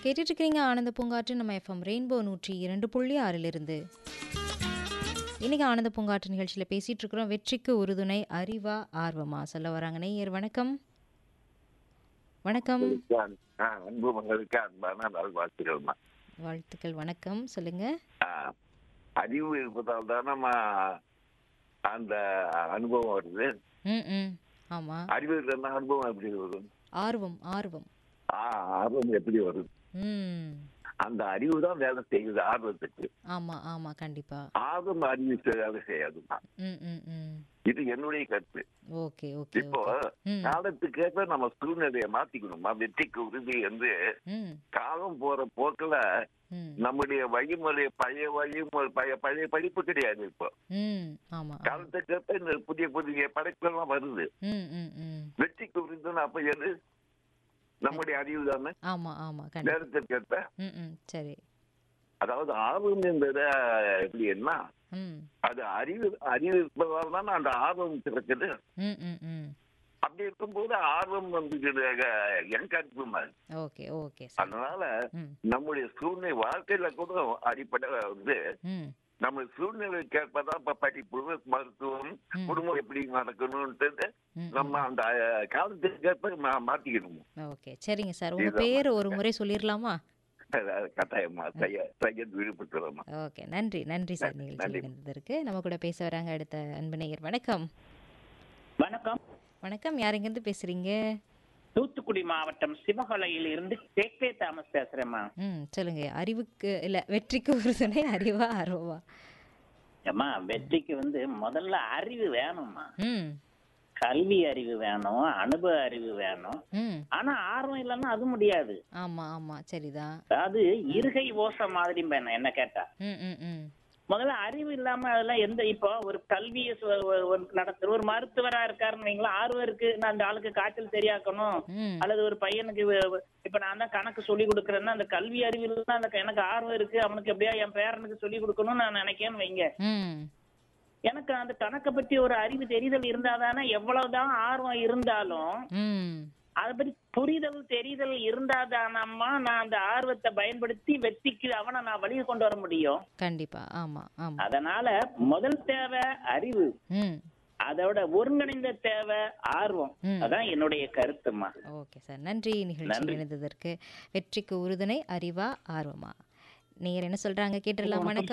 கேட்டுட்டு இருக்கிறீங்க ஆனந்த பூங்காற்று நம்ம எஃப்எம் ரெயின்போ நூற்றி இரண்டு புள்ளி ஆறிலிருந்து இன்னைக்கு ஆனந்த பூங்காற்று நிகழ்ச்சியில் பேசிட்டு இருக்கிறோம் வெற்றிக்கு உறுதுணை அறிவா ஆர்வமா சொல்ல வராங்க நேயர் வணக்கம் வணக்கம் ஆ, அன்பு மகளுக்கு அன்பான நல்வாழ்த்துக்கள்மா வாழ்த்துக்கள் வணக்கம் சொல்லுங்க ஆ, அறிவு இருப்பதால் தான் நம்ம அந்த அனுபவம் வருது ம் ம் ஆமா அறிவு இல்லைன்னா அனுபவம் எப்படி வரும் ஆர்வம் ஆர்வம் ஆ, ஆர்வம் எப்படி வரும் ம் அந்த அறிவு தான் வேலை செய்யுது ஆர்வத்துக்கு ஆமா ஆமா கண்டிப்பா ஆர்வம் அறிவு வேலை செய்யாதுமா ம் ம் ம் இது என்னுடைய கருத்து ஓகே ஓகே இப்போ ஓகே ம் காலத்துக்கேற்ப நம்ம சூழ்நிலையை மாத்திக்கணுமா வெற்றிக்கு உறுதி என்று ம் காலம் போற போக்குல ம் நம்முடைய வழிமுறை பழைய வழிமுறை பழைய பழைய படிப்பு கிடையாது இப்போ ம் ஆமா ஆமா. காலத்துக்கேற்ப இந்த புதிய புதிய படைப்புகள்லாம் வருது ம் ம் ம் வெற்றிக்கு உறுதின்னு அப்ப எது நம்முடைய அறிவு தானே ஆமா ஆமா கண்டிப்பா நேரத்திற்கேற்ப ம் ம் சரி அதாவது ஆர்வம் என்பது எப்படின்னா ம் அது அறிவு அறிவு இருப்பதால் தானே அந்த ஆர்வம் பிறக்குது ம் ம் ம் அப்படி இருக்கும்போது ஆர்வம் வந்து என் கருத்து மாதிரி ஓகே ஓகே சார் அதனால ம் நம்முடைய சூழ்நிலை வாழ்க்கையில கூட அடிப்படை வந்து ம் நம்ம சூழ்நிலைக்கு ஏற்பதான் இப்ப படிப்பு மருத்துவம் ம். குடும்பம் எப்படி நடக்கணும்ன்றது ம், நம்ம அந்த அஹ், காலத்துக்கு ஏற்ப மா- மாத்திக்கணும் ஓகே சரிங்க சார் உங்க இதுதான் பேர் ஒரு முறை சொல்லிடலாமா அதாவது கட்டாயமா செய்ய செய்ய விருப்பத்துறோமா ஓகே நன்றி நன்றி சார் நன்றி, நிகழ்ச்சியில் நன்றி. இருந்ததற்கு நம்ம கூட பேச வராங்க அடுத்த அன்பு நேயர் வணக்கம் வணக்கம் வணக்கம் யாருங்கேருந்து பேசுறீங்க தூத்துக்குடி மாவட்டம் சிவகலையில் இருந்து கேகே தாமஸ் பேசுறேம்மா ம் சொல்லுங்க அறிவுக்கு இல்ல வெற்றிக்கு ஒரு துணை அறிவா ஆர்வமா ஏம்மா வெற்றிக்கு வந்து முதல்ல அறிவு வேணும்மா ம் கல்வி அறிவு வேணும் அனுபவ அறிவு வேணும் ம் ஆனா ஆர்வம் இல்லைன்னா அது முடியாது ஆமா ஆமா சரிதான் அதாவது இருகை ஓசை மாதிரி வேணும் என்ன கேட்டா ம் ம் ம் முதல்ல அறிவு இல்லாம அதெல்லாம் எந்த இப்போ ஒரு கல்வியை சொ- ஒ- ஒரு நடத்துற ஒரு மருத்துவரா இருக்காருன்னு வைங்களேன் ஆர்வம் இருக்கு நான் அந்த ஆளுக்கு காய்ச்சல் சரியாக்கணும் ம் அல்லது ஒரு பையனுக்கு வ- இப்ப நான் தான் கணக்கு சொல்லி கொடுக்குறேன்னா அந்த கல்வி அறிவு இல்லைன்னா அந்த எனக்கு ஆர்வம் இருக்கு அவனுக்கு எப்படியா என் பேரனுக்கு சொல்லி கொடுக்கணும்னு நான் நினைக்கேன்னு வைங்க ம் எனக்கு அந்த கணக்கை பத்தி ஒரு அறிவு தெரிதல் இருந்தாதானே எவ்வளவுதான் ஆர்வம் இருந்தாலும் ம் அதை பத்தி புரிதல் தெரிதல் இருந்தாதானம்மா நான் அந்த ஆர்வத்தை பயன்படுத்தி வெற்றிக்கு அவனை நான் வழியை கொண்டு வர முடியும் கண்டிப்பா ஆமா ஆமா அதனால முதல் தேவை அறிவு ம் அதோட ஒருங்கிணைந்த தேவை ஆர்வம் ம். அதான் என்னுடைய கருத்துமா ஓகே சார் நன்றி நிகழ்ச்சியில் நன்றி. இணைந்ததற்கு வெற்றிக்கு உறுதுணை அறிவா ஆர்வமா நேயர் என்ன சொல்றாங்க கேட்டுடலாம் வணக்கம்